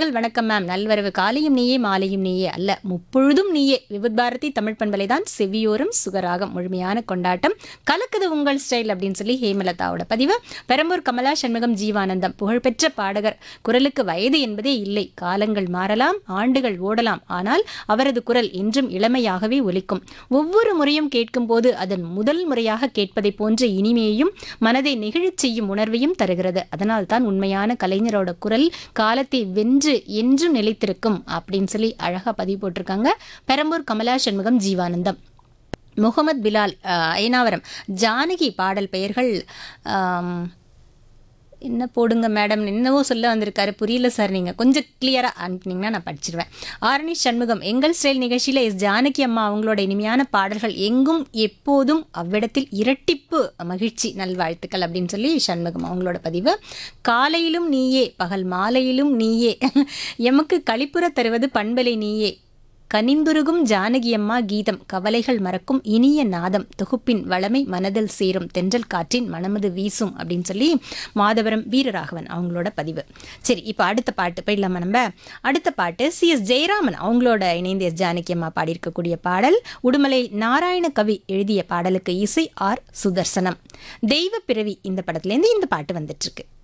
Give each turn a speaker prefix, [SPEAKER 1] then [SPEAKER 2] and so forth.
[SPEAKER 1] நண்பகல் வணக்கம் மேம் நல்வரவு காலையும் நீயே மாலையும் நீயே அல்ல முப்பொழுதும் நீயே விபத் பாரதி தமிழ் பண்பலை தான் செவியோரம் சுகராகம் முழுமையான கொண்டாட்டம் கலக்குது உங்கள் ஸ்டைல் அப்படின்னு சொல்லி ஹேமலதாவோட பதிவு பெரம்பூர் கமலா சண்முகம் ஜீவானந்தம் புகழ்பெற்ற பாடகர் குரலுக்கு வயது என்பதே இல்லை காலங்கள் மாறலாம் ஆண்டுகள் ஓடலாம் ஆனால் அவரது குரல் என்றும் இளமையாகவே ஒலிக்கும் ஒவ்வொரு முறையும் கேட்கும்போது அதன் முதல் முறையாக கேட்பதை போன்ற இனிமையையும் மனதை நெகிழச் செய்யும் உணர்வையும் தருகிறது அதனால் தான் உண்மையான கலைஞரோட குரல் காலத்தை வென்று என்றும் நிலைத்திருக்கும் அப்படின்னு சொல்லி அழகா பதிவு போட்டிருக்காங்க பெரம்பூர் கமலா சண்முகம் ஜீவானந்தம் முகமது பிலால் அஹ், அயனாவரம் ஜானகி பாடல் பெயர்கள் ஆம், என்ன போடுங்க மேடம் என்னவோ சொல்ல வந்திருக்காரு புரியல சார் நீங்கள் கொஞ்சம் கிளியராக அனுப்புனீங்கன்னா நான் படிச்சிருவேன் ஆரணி சண்முகம் எங்கள் ஸ்டைல் நிகழ்ச்சியில் எஸ் ஜானகி அம்மா அவங்களோட இனிமையான பாடல்கள் எங்கும் எப்போதும் அவ்விடத்தில் இரட்டிப்பு மகிழ்ச்சி நல்வாழ்த்துக்கள் அப்படின்னு சொல்லி சண்முகம் அவங்களோட பதிவு காலையிலும் நீயே பகல் மாலையிலும் நீயே எமக்கு களிப்புற தருவது பண்பலை நீயே கனிந்துருகும் ஜானகி அம்மா கீதம் கவலைகள் மறக்கும் இனிய நாதம் தொகுப்பின் வளமை மனதில் சேரும் தென்றல் காற்றின் மனமது வீசும் அப்படின்னு சொல்லி மாதவரம் வீரராகவன் அவங்களோட பதிவு சரி இப்போ அடுத்த பாட்டு போயிடலாமா நம்ம அடுத்த பாட்டு சி எஸ் ஜெயராமன் அவங்களோட இணைந்து எஸ் ஜானகி அம்மா பாடியிருக்கக்கூடிய பாடல் உடுமலை நாராயண கவி எழுதிய பாடலுக்கு இசை ஆர் சுதர்சனம் தெய்வ பிறவி இந்த படத்துலேருந்து இந்த பாட்டு வந்துட்டு இருக்கு